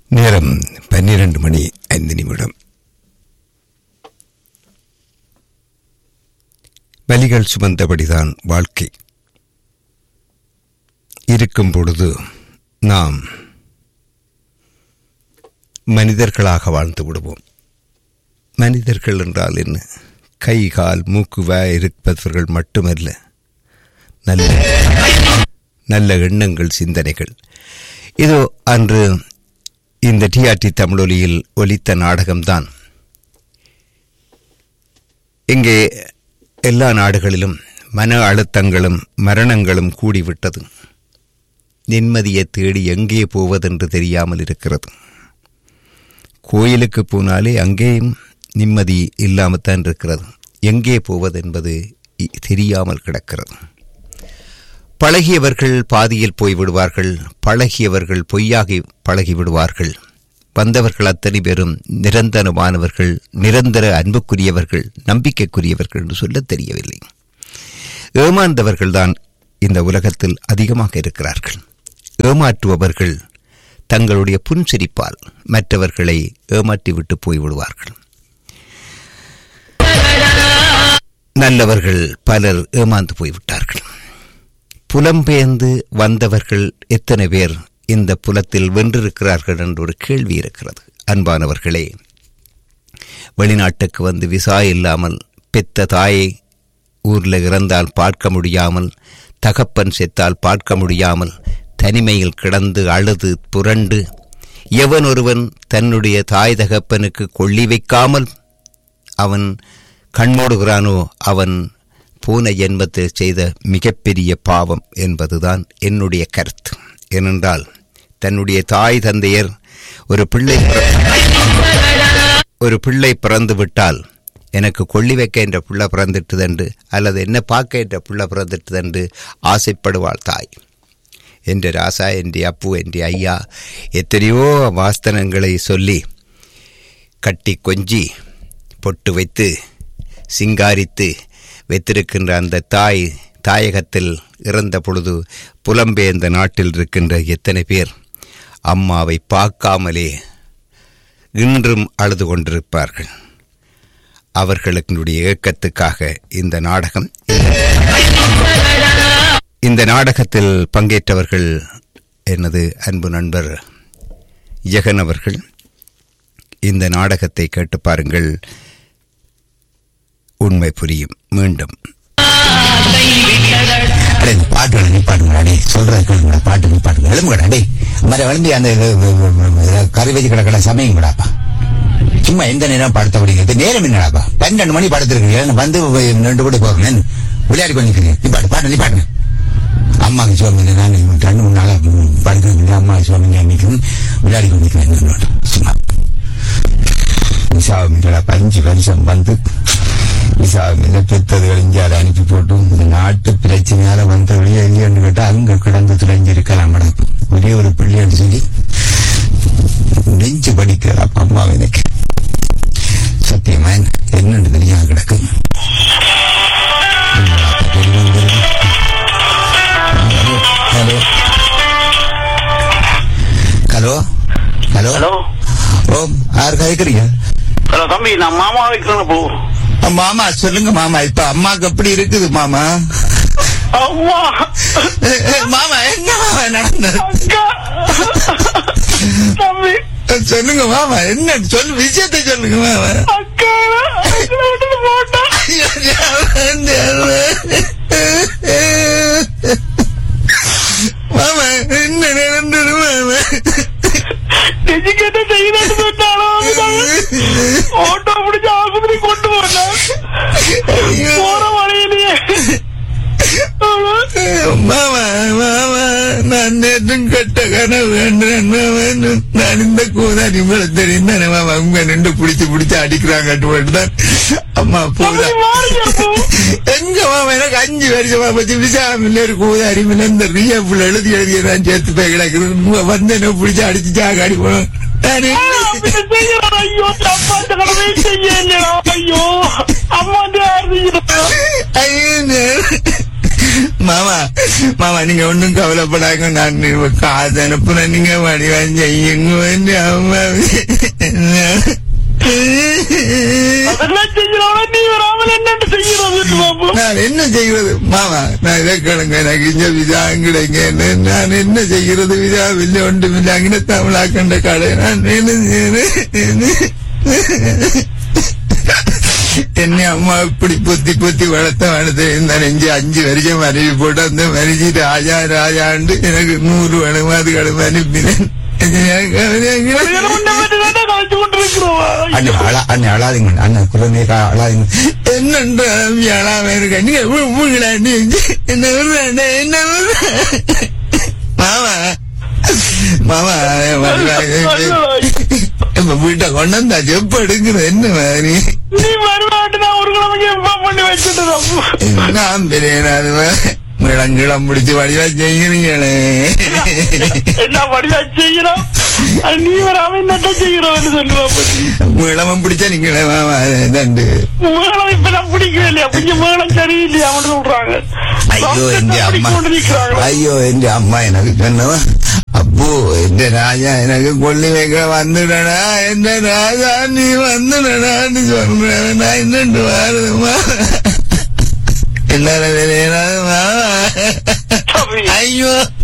நேரம் பன்னிரண்டு மணி ஐந்து நிமிடம் வலிகள் சுமந்தபடிதான் வாழ்க்கை இருக்கும் பொழுது நாம் மனிதர்களாக வாழ்ந்து விடுவோம் மனிதர்கள் என்றால் என்ன கை கால் மூக்கு வாய் இருப்பவர்கள் மட்டுமல்ல நல்ல நல்ல எண்ணங்கள் சிந்தனைகள் இதோ அன்று இந்த டிஆர்டி தமிழொலியில் ஒலித்த நாடகம்தான் இங்கே எல்லா நாடுகளிலும் மன அழுத்தங்களும் மரணங்களும் கூடிவிட்டது நிம்மதியை தேடி எங்கே போவதென்று தெரியாமல் இருக்கிறது கோயிலுக்கு போனாலே அங்கேயும் நிம்மதி இல்லாமத்தான் இருக்கிறது எங்கே போவது என்பது இ- தெரியாமல் கிடக்கிறது பழகியவர்கள் பாதியில் போய் விடுவார்கள் பழகியவர்கள் பொய்யாகி பழகி விடுவார்கள் வந்தவர்கள் அத்தனை பேரும் நிரந்தரமானவர்கள் நிரந்தர அன்புக்குரியவர்கள் நம்பிக்கைக்குரியவர்கள் என்று சொல்ல தெரியவில்லை ஏமாந்தவர்கள்தான் இந்த உலகத்தில் அதிகமாக இருக்கிறார்கள் ஏமாற்றுபவர்கள் தங்களுடைய புன்சிரிப்பால் மற்றவர்களை ஏமாற்றிவிட்டு போய்விடுவார்கள் நல்லவர்கள் பலர் ஏமாந்து போய்விட்டார்கள் புலம்பெயர்ந்து வந்தவர்கள் எத்தனை பேர் இந்த புலத்தில் வென்றிருக்கிறார்கள் என்ற ஒரு கேள்வி இருக்கிறது அன்பானவர்களே வெளிநாட்டுக்கு வந்து விசா இல்லாமல் பெத்த தாயை ஊரில் இறந்தால் பார்க்க முடியாமல் தகப்பன் செத்தால் பார்க்க முடியாமல் தனிமையில் கிடந்து அழுது புரண்டு எவன் ஒருவன் தன்னுடைய தாய் தகப்பனுக்கு கொள்ளி வைக்காமல் அவன் கண்மூடுகிறானோ அவன் பூன ஜென்மத்தில் செய்த மிகப்பெரிய பாவம் என்பதுதான் என்னுடைய கருத்து ஏனென்றால் தன்னுடைய தாய் தந்தையர் ஒரு பிள்ளை பிற- ஒரு பிள்ளை பிறந்து விட்டால் எனக்கு கொள்ளி வைக்க என்ற பிள்ளை பிறந்துட்டுதென்று அல்லது என்ன பார்க்க என்ற பிள்ளை பிறந்துட்டுதென்று ஆசைப்படுவாள் தாய் என்ற ராசா என்ற அப்பு என்ற ஐயா எத்தனையோ வாஸ்தனங்களை சொல்லி கட்டி கொஞ்சி பொட்டு வைத்து சிங்காரித்து வைத்திருக்கின்ற அந்த தாய் தாயகத்தில் இறந்த பொழுது புலம்பெயர்ந்த நாட்டில் இருக்கின்ற எத்தனை பேர் அம்மாவை பார்க்காமலே இன்றும் அழுது கொண்டிருப்பார்கள் அவர்களுடைய ஏக்கத்துக்காக இந்த நாடகம் இந்த நாடகத்தில் பங்கேற்றவர்கள் எனது அன்பு நண்பர் ஜெகன் அவர்கள் இந்த நாடகத்தை கேட்டு பாருங்கள் உண்மை புரியும் மீண்டும் அடே இந்த பாட்டுகளை நிப்பாட்டுங்கடா டே சொல்றது கேளுங்கடா பாட்டு நிப்பாட்டுங்க எழும்புங்கடா டே மர வளர்ந்து அந்த கறி வச்சு கிடக்கட சமையுங்கடாப்பா சும்மா எந்த நேரம் படுத்த இது நேரம் என்னடாப்பா பன்னெண்டு மணி படுத்துருக்கீங்க வந்து ரெண்டு கூட போகிறேன் விளையாடி பண்ணிக்கிறீங்க நிப்பாட்டு பாட்டு நிப்பாட்டுங்க அம்மாக்கு சோமிங்க நான் ரெண்டு மூணு நாளா படுக்கிறேன் அம்மா சோமிங்க நிற்கும் விளையாடி கொண்டிருக்கிறேன் சும்மா விசாமிங்களா பஞ்சு வருஷம் வந்து விசாமில பெத்ததுகள் இந்தியாவில் அனுப்பி போட்டு இந்த நாட்டு பிரச்சனையால வந்த வெளியே இல்லையான்னு கேட்டா அங்க கிடந்து துளைஞ்சு இருக்கலாம் மேடம் ஒரே ஒரு பிள்ளைன்னு சொல்லி நெஞ்சு படிக்கிற அப்பா அம்மா எனக்கு சத்தியமா என்னன்னு தெரியாம கிடக்கு என்னடா அப்பா பெரியவங்க தெரியுமா? ஹலோ ஹலோ ஹலோ ஹலோ ஓ யார் கேக்குறீங்க ஹலோ தம்பி நான் மாமா வைக்கிறேன் போ மாமா சொல்லுங்க மாமா இப்ப அம்மாக்கு எப்படி இருக்குது மாமா அம்மா ஏ, ஏ, மாமா என்ன மாமா நடந்தது அக்கா தம்பி சொல்லுங்க மாமா என்ன சொல்லு விஷயத்தை சொல்லுங்க மாமா அக்கா அக்கா விட்டுட்டு போட்டா மாமா என்ன நடந்தது மாமா நெஞ்சுக்கு என்ன செய்யணும்னு சொன்னாலும் ஓட்டோ பிடிச்சு ஆஸ்பத்திரி கொண்டு போனேன் போற வழியிலேயே மாமா மாமா நான் நேற்றும் கட்ட கனவு கண்டேன் மாமா நான் இந்த கூதாரி மேல தெரியும் தானே மாமா உங்க நின்று பிடிச்சு பிடிச்சு அடிக்கிறாங்க தான் அம்மா போதா தம்பி மாறியா போ எங்க மாமா எனக்கு அஞ்சு வருஷமா பத்தி விசாமில்ல ஒரு கூதாரி மேல இந்த ரியப்புல எழுதி எழுதி நான் சேர்த்து போய் கிடக்குறது வந்து என்ன பிடிச்சு அடிச்சு சாகாடி போனோம் நான் என்ன- அப்படி செய்யறா ஐயோ அப்பா இந்த கடமையை செய்ய இல்லையா ஐயோ அம்மா வந்து யார் செய்யணும் ஐயோ, மாமா மாமா நீங்க ஒண்ணும் கவலைப்படாங்க நான் காசு அனுப்புறேன் நீங்க வடிவா செய்யுங்க என் அம்மா அதெல்லாம் செய்யறவன நீ வராமல் என்னென்ன செய்யறது பாப்போம் நான் என்ன செய்கிறது மாமா நான் இதை கேளுங்க எனக்கு இந்த விசா கிடைங்க நான் என்ன செய்கிறது விசா இல்லை ஒன்று இல்லை அங்கே தமிழாக்கண்ட கடை நான் என்ன செய்யறது എന്നെ അമ്മ ഇപ്പിടി പൊത്തി പൊത്തി വളർത്ത വളർത്ത നനഞ്ച് അഞ്ച് വരിച്ച മരവി പോട്ട് അന്ന് മരിച്ച് രാജാ രാജാണ്ട് എനക്ക് നൂറ് വേണം അത് കളുമാനും പിന്നെ முன்ன மாதிரி தானே காய்ச்சி கொண்டிருக்கிறோம் அண்ணன் அழா அண்ணன் அழாதீங்க அண்ணன் குழந்தை அழாதீங்க என்னன்ற அழாம இருக்க நீங்க மூங்களாண்டி என்ன விடுறாண்ட என்ன விடுற மாமா மாமா இப்ப வீட்டை கொண்டாந்தாச்சு எப்ப எடுக்கிறது என்ன மாதிரி நீ வருவாட்டு நான் ஒரு கிழமைக்கு இன்ஃபார்ம் பண்ணி வச்சுட்டு நான் தெரியாது மிளங்கிளம் பிடிச்சு வடிவா செய்கிறீங்களே என்ன வடிவா செய்யறோம் அது நீ வராம என்னட்ட செய்யறோம்னு சொல்லுவாப்ப மிளமம் பிடிச்சா நீங்களே மாமா தண்டு மேளம் இப்ப நான் பிடிக்கவே இல்லையா கொஞ்சம் மேளம் சரியில்லையா அவனு சொல்றாங்க ஐயோ എന്റെ അമ്മ கொண்டு நிக்கிறாங்க അയ്യോ എന്റെ അമ്മ എനക്ക് കണ്ണവ അപ്പോ എന്റെ രാജ എനക്ക് കൊള്ളി വെക്ക വന്നിടടാ എന്റെ രാജ നീ വന്നിടടാന്ന് சொல்றேன் என்னண்டு வாருமா எல்லாரும் ஐயோ